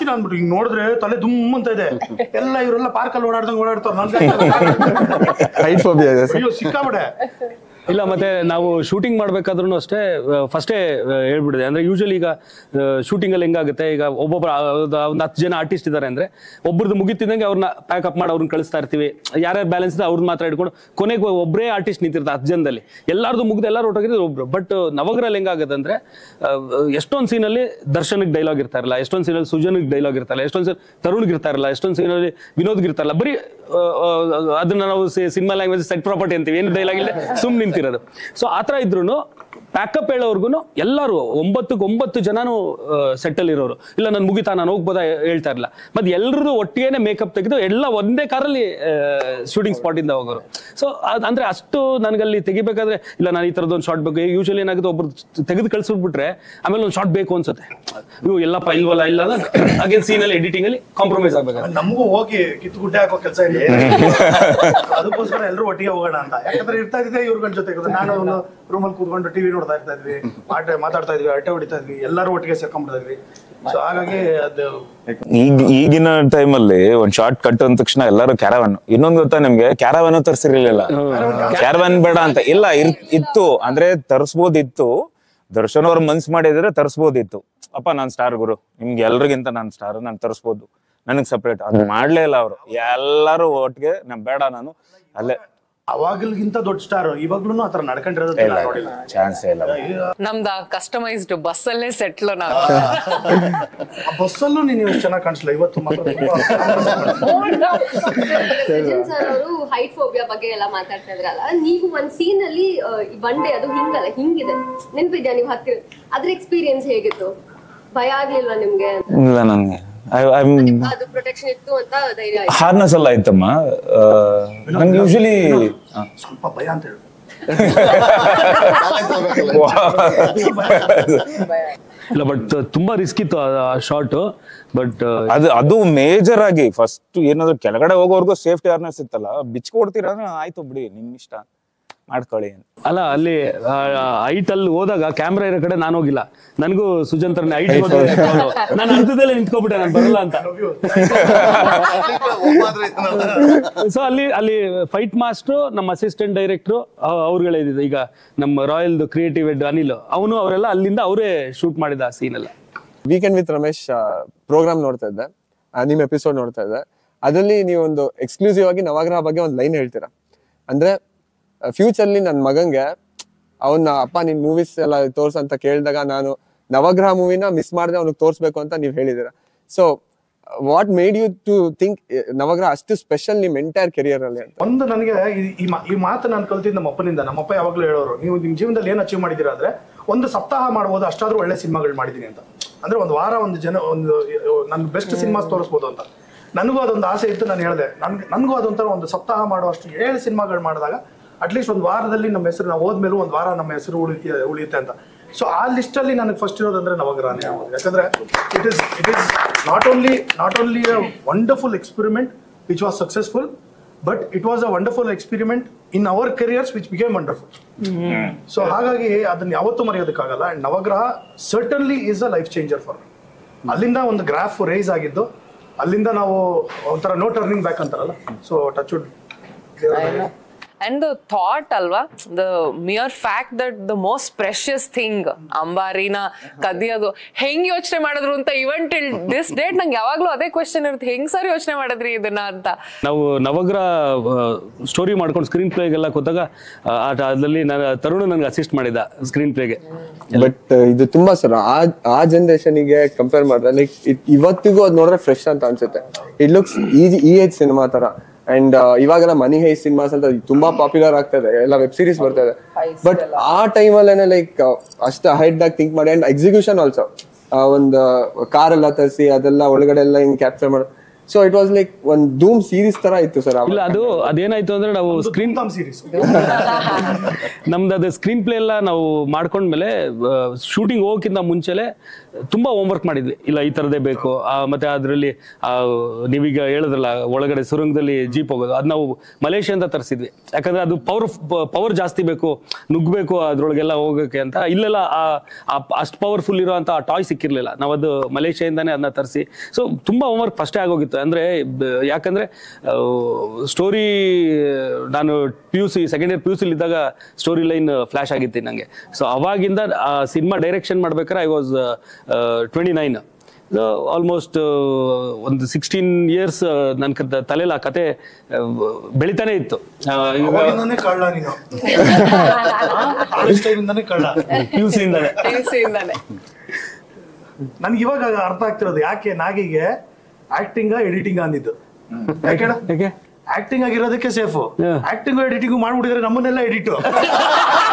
ಮಾಡ್ತೀನಿ ಅಂದ್ಬಿಟ್ಟು ಹಿಂಗ್ ನೋಡಿದ್ರೆ ತಲೆ ದುಮ್ ಅಂತ ಇದೆ ಎಲ್ಲ ಇವರೆಲ್ಲ ಪಾರ್ಕಲ್ಲಿ ಓಡಾಡ್ದಂಗ್ ಓಡಾಡ್ತಾರ ಹೈಟ್ ಫೋಬಿಯಾ ಇದೆ ಸರ್ ಅಯ್ಯೋ ಸಿಕ್ಕಾಬಿಡೆ ಇಲ್ಲ ಮತ್ತೆ ನಾವು ಶೂಟಿಂಗ್ ಮಾಡ್ಬೇಕಾದ್ರೂ ಅಷ್ಟೇ ಫಸ್ಟೇ ಹೇಳ್ಬಿಡಿದೆ ಅಂದ್ರೆ ಯೂಶಲಿ ಈಗ ಶೂಟಿಂಗ್ ಅಲ್ಲಿ ಹೆಂಗಾಗುತ್ತೆ ಈಗ ಒಬ್ಬೊಬ್ಬರ ಒಂದು ಹತ್ತು ಜನ ಆರ್ಟಿಸ್ಟ್ ಇದ್ದಾರೆ ಅಂದ್ರೆ ಒಬ್ರದ್ದು ಮುಗಿತಿದ್ದಂಗೆ ಅವ್ರನ್ನ ಪ್ಯಾಕ್ ಅಪ್ ಮಾಡಿ ಅವ್ರನ್ನ ಕಳಿಸ್ತಾ ಇರ್ತೀವಿ ಯಾರ್ಯಾರು ಬ್ಯಾಲೆನ್ಸ್ ಇದೆ ಅವ್ರನ್ನ ಮಾತ್ರ ಇಟ್ಕೊಂಡು ಕೊನೆಗೆ ಒಬ್ಬರೇ ಆರ್ಟಿಸ್ಟ್ ನಿಂತಿರ್ತಾರೆ ಹತ್ತು ಜನದಲ್ಲಿ ಎಲ್ಲಾರ್ದು ಮುಗ್ದು ಎಲ್ಲರೂ ಒಟ್ಟೋಗಿದ್ರೆ ಒಬ್ರು ಬಟ್ ನವಗ್ರಲ್ಲಿ ಹೆಂಗಾಗುತ್ತೆ ಅಂದ್ರೆ ಎಷ್ಟೊಂದು ಸೀನಲ್ಲಿ ದರ್ಶನಕ್ಕೆ ಡೈಲಾಗ್ ಇರ್ತಾ ಇರಲ್ಲ ಎಷ್ಟೊಂದು ಸೀನಲ್ಲಿ ಸುಜನಿಗೆ ಡೈಲಾಗ್ ಇರ್ತಾರಲ್ಲ ಎಷ್ಟೊಂದು ಸೀನ್ ತರುಣ್ಗೆ ಇರ್ತಾ ಇರಲ್ಲ ಎಷ್ಟೊಂದು ಸೀನಲ್ಲಿ ವಿನೋದ್ಗೆ ಇರ್ತಾರಲ್ಲ ಬರೀ ಆ, ಆ, ಅದನ್ನ ನಾವು ಸಿನಿಮಾ ಲ್ಯಾಂಗ್ವೇಜ್ ಸೆಟ್ ಪ್ರಾಪರ್ಟಿ ಅಂತೀವಿ ಏನು ಡೈಲಾಗ್ ಇಲ್ಲ ಸುಮ್ ನಿಂತಿರೋದು ಸೊ ಆ ಥರ ಇದ್ರು ಪ್ಯಾಕಪ್ ಹೇಳೋರ್ಗು ಎಲ್ಲರೂ ಒಂಬತ್ತಕ್ಕೆ ಒಂಬತ್ತು ಜನನು ಸೆಟ್ ಅಲ್ಲಿ ಇರೋರು ಇಲ್ಲ ನಾನು ಮುಗಿತಾ ನಾನು ಹೋಗ್ಬೋದಾ ಹೇಳ್ತಾ ಇರಲ್ಲ ಮತ್ತೆ ಎಲ್ರದ್ದು ಒಟ್ಟಿಗೆನೆ ಮೇಕಪ್ ತೆಗೆದು ಎಲ್ಲ ಒಂದೇ ಕಾರಲ್ಲಿ ಶೂಟಿಂಗ್ ಸ್ಪಾಟ್ ಇಂದ ಹೋಗೋರು ಸೊ ಅಂದ್ರೆ ಅಷ್ಟು ನನಗಲ್ಲಿ ತೆಗಿಬೇಕಾದ್ರೆ ಇಲ್ಲ ನಾನು ಈ ತರದೊಂದು ಶಾರ್ಟ್ ಬೇಕು ಯೂಶಲಿ ಏನಾಗುತ್ತೆ ಒಬ್ರು ತೆಗೆದು ಕಳ್ಸ್ಬಿಟ್ರೆ ಆಮೇಲೆ ಒಂದು ಶಾರ್ಟ್ ಬೇಕು ಅನ್ಸುತ್ತೆ ಇವು ಎಲ್ಲಪ್ಪ ಇಲ್ವಲ್ಲ ಇಲ್ಲ ಅಗೇನ್ ಸೀನಲ್ಲಿ ಎಡಿಟಿಂಗ್ ಅಲ್ಲಿ ಕಾಂಪ್ರಮೈಸ್ ಆಗ್ಬೇಕಾದ್ರೆ ನಮಗೂ ಹೋಗಿ ಕಿತ್ತು ಗುಡ್ಡೆ ಹಾಕೋ ಕೆಲಸ ಇದೆ ಅದಕ್ಕೋಸ್ಕರ ಎಲ್ಲರೂ ಒಟ್ಟಿಗೆ ಹೋಗೋಣ ಅಂತ ಯಾಕಂದ್ರೆ ಇರ್ತಾ ಇದ್ದೆ ಇವ್ರಗಳ ಜೊತೆ ಇರೋದು. ನಾನು ರೂಮಲ್ಲಿ ಕೂತ್ಕೊಂಡು ಟಿವಿ ನೋಡ್ತಾ ಇರ್ತಾ ಇದ್ವಿ ಆಟ ಮಾತಾಡ್ತಾ ಇದ್ವಿ ಅಟ್ಟೆ ಹೊಡಿತಾ ಇದ್ವಿ ಎಲ್ಲರೂ ಒಟ್ಟಿಗೆ ಸೇರ್ಕೊಂಡ್ಬಿಡ್ತಾ ಇದ್ವಿ ಸೊ ಹಾಗಾಗಿ ಅದು ಈಗ ಈಗಿನ ಟೈಮಲ್ಲಿ ಒಂದ್ ಶಾರ್ಟ್ ಕಟ್ ಅಂದ ತಕ್ಷಣ ಎಲ್ಲರೂ ಕ್ಯಾರವನ್ ಇನ್ನೊಂದು ಗೊತ್ತಾ ನಿಮ್ಗೆ ಕ್ಯಾರವನ್ ತರ್ಸಿರ್ಲಿಲ್ಲ ಕ್ಯಾರವನ್ ಬೇಡ ಅಂತ ಇಲ್ಲ ಇರ್- ಇತ್ತು ಅಂದ್ರೆ ತರ್ಸ್ಬೋದಿತ್ತು ದರ್ಶನ್ ಅವ್ರ ಮನ್ಸ್ ಮಾಡಿದ್ರೆ ತರ್ಸ್ಬೋದಿತ್ತು ಅಪ್ಪ ನಾನ್ ಸ್ಟಾರ್ ಗುರು ನಿಮ್ಗೆ ಎಲ್ರಿಗಿಂತ ನಾನ್ ಸ್ಟಾರ್ ನಾನ್ ತರ್ಸ್ಬೋದು ನನಗ್ ಸಪ್ರೇಟ್ ಅದು ಮಾಡ್ಲೇ ಇಲ್ಲ ಅವರು ಎಲ್ಲರೂ ಒಟ್ಟಿಗೆ ನಾನ್ ಬೇಡ ನಾನು ಅಲ್ಲೇ ಅವಾಗಲ್ಗಿಂತ ದೊಡ್ಡ ಸ್ಟಾರ್ ಇವಾಗ್ಲೂ ಆತರ ನಡ್ಕೊಂಡಿರೋದು ಇಲ್ಲ ನೋಡಿಲ್ಲ ಚಾನ್ಸ್ ಇಲ್ಲ ನಮ್ದ ಕಸ್ಟಮೈಸ್ಡ್ ಬಸ್ ಅಲ್ಲೇ ಸೆಟ್ಲ್ ನಾವು ಆ ಬಸ್ಸಲ್ಲೂ ನೀನು ಇಷ್ಟು ಚೆನ್ನಾಗಿ ಕಾಣಿಸ್ಲ ಇವತ್ತು ಮಾತ್ರ ತುಂಬಾ ಸೃಜನ್ ಸರ್ ಅವರು ಹೈಟ್ ಫೋಬಿಯಾ ಬಗ್ಗೆ ಎಲ್ಲ ಮಾತಾಡ್ತಾ ಇದ್ರಲ್ಲ ನೀವು ಒಂದ್ ಸೀನ್ ಅಲ್ಲಿ ಆ, ಈ ಬಂಡೆ ಅದು ಹಿಂಗಲ್ಲ ಹಿಂಗಿದೆ ನೆನ್ಪಿದ್ಯಾ ನೀವು ಹತ್ತಿರ ಅದ್ರ ಎಕ್ಸ್ಪೀರಿಯನ್ಸ್ ಹೇಗಿತ್ತು ಭಯ ಆಗ್ಲಿಲ್ವಾ ನಿಮ್ಗೆ ಇಲ್ಲ ನನ್ಗೆ ಅದು ಪ್ರೊಟೆಕ್ಷನ್ ಇತ್ತು ಅಂತ ಧೈರ್ಯ ಆಯ್ತು ಹಾರ್ನೆಸ್ ಎಲ್ಲ ಆಯ್ತಮ್ಮ ನಂಗೆ ಯೂಶಲಿ ಸ್ವಲ್ಪ ಭಯ ಅಂತ ಹೇಳು ಇಲ್ಲ ಬಟ್ ತುಂಬಾ ರಿಸ್ಕ್ ಇತ್ತು ಆ ಶಾರ್ಟ್ ಬಟ್ ಅದು ಅದು ಮೇಜರ್ ಆಗಿ ಫಸ್ಟ್ ಏನಾದ್ರು ಕೆಳಗಡೆ ಹೋಗೋವರೆಗೂ ಸೇಫ್ಟಿ ಅವೇರ್ನೆಸ್ ಇತ್ತಲ್ಲ ಬಿಚ್ಕೊಡ್ತೀರ ಅಂದ್ರೆ ಆಯ್ತು ಬಿಡಿ ನಿಮ್ ಇಷ್ಟ ಮಾಡ್ಕೊಳ್ಳಿ ಅಂತ. ಅಲ್ಲ ಅಲ್ಲಿ ಹೈಟ್ ಅಲ್ಲಿ ಹೋದಾಗ ಕ್ಯಾಮ್ರಾ ಇರೋ ಕಡೆ ನಾನು ಹೋಗಿಲ್ಲ ನನಗೂ ಸುಜಂತ್ರನ ಹೈಟ್ ನಾನು ಅರ್ಧದಲ್ಲೇ ನಿಂತ್ಕೊಬಿಟ್ಟೆ ನಾನು ಬರಲ್ಲ ಅಂತ ಸೊ ಅಲ್ಲಿ ಅಲ್ಲಿ ಫೈಟ್ ಮಾಸ್ಟ್ರು ನಮ್ಮ ಅಸಿಸ್ಟೆಂಟ್ ಡೈರೆಕ್ಟ್ರು ಅವ್ರುಗಳೇ ಇದ್ದಿದ್ದು ಈಗ ನಮ್ಮ ರಾಯಲ್ದು ಕ್ರಿಯೇಟಿವ್ ಹೆಡ್ ಅನಿಲ್ ಅವನು ಅವರೆಲ್ಲ ಅಲ್ಲಿಂದ ಅವರೇ ಶೂಟ್ ಮಾಡಿದ ಸೀನ್ ಎಲ್ಲ ವೀಕೆಂಡ್ ವಿತ್ ರಮೇಶ್ ಪ್ರೋಗ್ರಾಮ್ ನೋಡ್ತಾ ಇದ್ದೆ ಆ, ನಿಮ್ ಎಪಿಸೋಡ್ ನೋಡ್ತಾ ಇದ್ದೆ ಅದರಲ್ಲಿ ನೀವೊಂದು ಎಕ್ಸ್ಕ್ಲೂಸಿವ್ ಆಗಿ ನವಗ್ರಹ ಬಗ್ಗೆ ಒಂದು ಲೈನ್ ಹೇಳ್ತೀರಾ ಅಂದ್ರೆ ಫ್ಯೂಚರ್ಲಿ ನನ್ನ ಮಗಂಗೆ ಅವನ್ನ ಅಪ್ಪ ನಿನ್ ಮೂವೀಸ್ ಎಲ್ಲ ತೋರ್ಸ್ ಅಂತ ಕೇಳಿದಾಗ ನಾನು ನವಗ್ರಹ ಮೂವಿನ ಮಿಸ್ ಮಾಡದೆ ಅವ್ನಿಗೆ ತೋರಿಸ್ಬೇಕು ಅಂತ ನೀವು ಹೇಳಿದ್ದೀರಾ so what made you to think Navagraha ಅಷ್ಟು ಸ್ಪೆಷಲ್ ನಿಮ್ ಎಂಟೈರ್ ಕೆರಿಯರ್ ಅಲ್ಲಿ ಅಂತ ಒಂದು ನನಗೆ ಈ- ಈ ಮಾ- ಈ ಮಾತು ನಾನು ಕಲ್ತಿದ್ದು ನಮ್ಮ ಅಪ್ಪನಿಂದ ನಮ್ಮ ಅಪ್ಪ ಯಾವಾಗಲೂ ಹೇಳೋರು ನೀವು ನಿಮ್ಮ ಜೀವನದಲ್ಲಿ ಏನು ಅಚೀವ್ ಮಾಡಿದ್ದೀರಾ ಅಂದ್ರೆ ಒಂದು ಸಪ್ತಾಹ ಮಾಡ್ಬೋದು ಅಷ್ಟಾದ್ರೂ ಒಳ್ಳೆ ಸಿನಿಮಾಗಳು ಮಾಡಿದ್ದೀನಿ ಅಂತ ಅಂದ್ರೆ ಒಂದು ವಾರ ಒಂದು ಜನ ಒಂದು ನನ್ನ ಬೆಸ್ಟ್ ಸಿನಿಮಾಸ್ ತೋರಿಸ್ಬೋದು ಅಂತ ನನಗೂ ಅದೊಂದು ಆಸೆ ಇತ್ತು ನಾನು ಹೇಳಿದೆ ನನ್ಗೆ ನನಗೂ ಅದೊಂಥರ ಒಂದು ಸಪ್ತಾಹ ಮಾಡುವಷ್ಟು ಏಳು ಸಿನಿಮಾಗಳು ಮಾಡಿದಾಗ ಅಟ್ಲೀಸ್ಟ್ ಒಂದು ವಾರದಲ್ಲಿ ನಮ್ಮ ಹೆಸರು ನಾವು ಹೋದ್ಮೇಲೂ ಒಂದು ವಾರ ನಮ್ಮ ಹೆಸರು ಉಳಿಯುತ್ತೆ ಉಳಿಯುತ್ತೆ ಅಂತ ಸೊ ಆ ಲಿಸ್ಟ್ ಅಲ್ಲಿ ನನಗೆ ಫಸ್ಟ್ ಇರೋದಂದ್ರೆ ನವಗ್ರಹನೇ ಆಗೋದು ಯಾಕಂದ್ರೆ it is it is not only not only a wonderful experiment which was successful but it was a wonderful experiment in our careers which became wonderful so ಹಾಗಾಗಿ ಅದನ್ನ ಯಾವತ್ತೂ ಮರೆಯೋದಕ್ಕಾಗಲ್ಲ and Navagraha certainly is a life changer for ಅಲ್ಲಿಂದ ಒಂದು graph raise ಆಗಿದ್ದು ಅಲ್ಲಿಂದ ನಾವು ಒಂಥರ ನೋ ಟರ್ನಿಂಗ್ ಬ್ಯಾಕ್ ಅಂತಾರಲ್ಲ so touch wood and the thought ಅಲ್ವಾ the mere fact that the most precious thing ಅಂಬಾರಿನ ಕದಿಯೋದು ಹೆಂಗ್ ಯೋಚನೆ ಮಾಡಿದ್ರು ಅಂತ ಇವನ್ ಟಿಲ್ ದಿಸ್ ಡೇಟ್ ನಂಗೆ ಯಾವಾಗ್ಲೂ ಅದೇ ಕ್ವೆಶನ್ ಇರುತ್ತೆ ಹೆಂಗ್ ಸರ್ ಯೋಚನೆ ಮಾಡಿದ್ರಿ ಇದನ್ನ ಅಂತ ನಾವು ನವಗ್ರಹ ಸ್ಟೋರಿ ಮಾಡ್ಕೊಂಡು ಸ್ಕ್ರೀನ್ ಪ್ಲೇಗೆಲ್ಲ ಕೂತಾಗ ಆ, ಆ- ಅದ್ರಲ್ಲಿ ನಾನು ತರುಣ್ ನನಗೆ ಅಸಿಸ್ಟ್ ಮಾಡಿದ ಸ್ಕ್ರೀನ್ ಪ್ಲೇಗೆ ಬಟ್ ಇದು ತುಂಬಾ ಸರ್ ಆ ಆ ಜನರೇಷನ್ಗೆ ಕಂಪೇರ್ ಮಾಡಿದ್ರೆ ಲೈಕ್ ಇವತ್ತಿಗೂ ಅದ್ ನೋಡಿದ್ರೆ ಫ್ರೆಶ್ ಅಂತ ಅನ್ಸುತ್ತೆ ಇಟ್ ಲುಕ್ಸ್ ಈಜಿ ಈ ಏಜ್ ಸಿನಿಮಾ ತರ ಅಂಡ್ ಇವಾಗೆಲ್ಲ ಮನಿ ಹೈ ಸಿನಿಮಾಸ್ ಅಂತ ತುಂಬಾ ಪಾಪ್ಯುಲರ್ ಆಗ್ತಾ ಇದೆ ಎಲ್ಲ ವೆಬ್ ಸೀರೀಸ್ ಬರ್ತಾ ಇದೆ ಬಟ್ ಆ ಟೈಮಲ್ಲೇನೆ ಲೈಕ್ ಅಷ್ಟು ಹೈಡ್ ಆಗಿ ಥಿಂಕ್ ಮಾಡಿ ಅಂಡ್ ಎಕ್ಸಿಕ್ಯೂಷನ್ ಆಲ್ಸೋ ಒಂದು ಕಾರ್ ಎಲ್ಲ ತರಿಸಿ ಅದೆಲ್ಲ ಒಳಗಡೆ ಎಲ್ಲ ಹಿಂಗ್ ಕ್ಯಾಪ್ಚರ್ ಮಾಡಿ ಸೊ ಇಟ್ ವಾಸ್ ಲೈಕ್ ಒಂದ್ ಧೂಮ್ ಸೀರೀಸ್ ತರ ಇತ್ತು ಸರ್ ಇಲ್ಲ ಅದು ಅದೇನಾಯ್ತು ಅಂದ್ರೆ ನಾವು ಸ್ಕ್ರೀನ್ ಸೀರೀಸ್ ನಮ್ದು ಅದು ಸ್ಕ್ರೀನ್ ಪ್ಲೇ ಎಲ್ಲ ನಾವು ಮಾಡ್ಕೊಂಡ್ಮೇಲೆ ಶೂಟಿಂಗ್ ಹೋಗೋಕ್ಕಿಂತ ಮುಂಚೆಲೆ ತುಂಬಾ ಹೋಮ್ವರ್ಕ್ ಮಾಡಿದ್ವಿ ಇಲ್ಲ ಈ ತರದೇ ಬೇಕು ಆ, ಮತ್ತೆ ಅದರಲ್ಲಿ ನೀವೀಗ ಹೇಳಿದ್ರಲ್ಲ ಒಳಗಡೆ ಸುರಂಗದಲ್ಲಿ ಜೀಪ್ ಹೋಗೋದು ಅದು ನಾವು ಮಲೇಷ್ಯಾದಿಂದ ತರಿಸಿದ್ವಿ ಯಾಕಂದ್ರೆ ಅದು ಪವರ್ ಪವರ್ ಜಾಸ್ತಿ ಬೇಕು ನುಗ್ಬೇಕು ಅದ್ರೊಳಗೆಲ್ಲ ಹೋಗೋಕೆ ಅಂತ ಇಲ್ಲೆಲ್ಲ ಅಷ್ಟು ಪವರ್ಫುಲ್ ಇರೋಂಥ ಟಾಯ್ ಸಿಕ್ಕಿರ್ಲಿಲ್ಲ ನಾವು ಅದು ಮಲೇಷ್ಯಾದಿಂದಾನೇ ಅದನ್ನ ತರಿಸಿ ಸೊ ತುಂಬಾ ಹೋಮ್ವರ್ಕ್ ಫಸ್ಟೇ ಆಗೋಗಿತ್ತು ಅಂದ್ರೆ ಬ- ಯಾಕಂದ್ರೆ ಸ್ಟೋರಿ ನಾನು P U C second year P U ಇದ್ದಾಗ ಸ್ಟೋರಿ ಲೈನ್ ಫ್ಲಾಶ್ ಆಗಿತ್ತು ನಂಗೆ ಸೊ ಅವಾಗಿಂದ ಆ ಸಿನಿಮಾ ಡೈರೆಕ್ಷನ್ ಮಾಡ್ಬೇಕಾದ್ರೆ I was twenty nine almost ಒಂದು ಸಿಕ್ಸ್ಟೀನ್ ಇಯರ್ಸ್ ನನ್ನ ತಲೆಯಲ್ಲಿ ಆ ಕತೆ ಆ, ಬೆಳಿತಾನೆ ಇತ್ತು ಆ, ಈಗ ಅವಾಗಿಂದಾನೇ ಕಳ್ಳ ನೀನು ಕಾಲೇಜ್ ಟೈಮಿಂದಾನೇ ಕಳ್ಳ ಪಿ ಯು ಸಿಯಿಂದಾನೆ ತಿಳಿಸಿಂದಾನೆ ನನ್ಗೆ ಇವಾಗ ಅರ್ಥ ಆಗ್ತಿರೋದು ಯಾಕೆ ನಾಗಿಗೆ ಆಕ್ಟಿಂಗ್ ಎಡಿಟಿಂಗ್ ಅಂದಿದ್ದು ಯಾಕೆ ಯಾಕೆ ಆಕ್ಟಿಂಗ್ ಆಗಿರೋದಕ್ಕೆ ಸೇಫ್ Yeah. ಆಕ್ಟಿಂಗ್ ಎಡಿಟಿಂಗ್ ಮಾಡ್ಬಿಟ್ಟಿದ್ರೆ ನಮ್ಮನ್ನೆಲ್ಲ ಎಡಿಟ್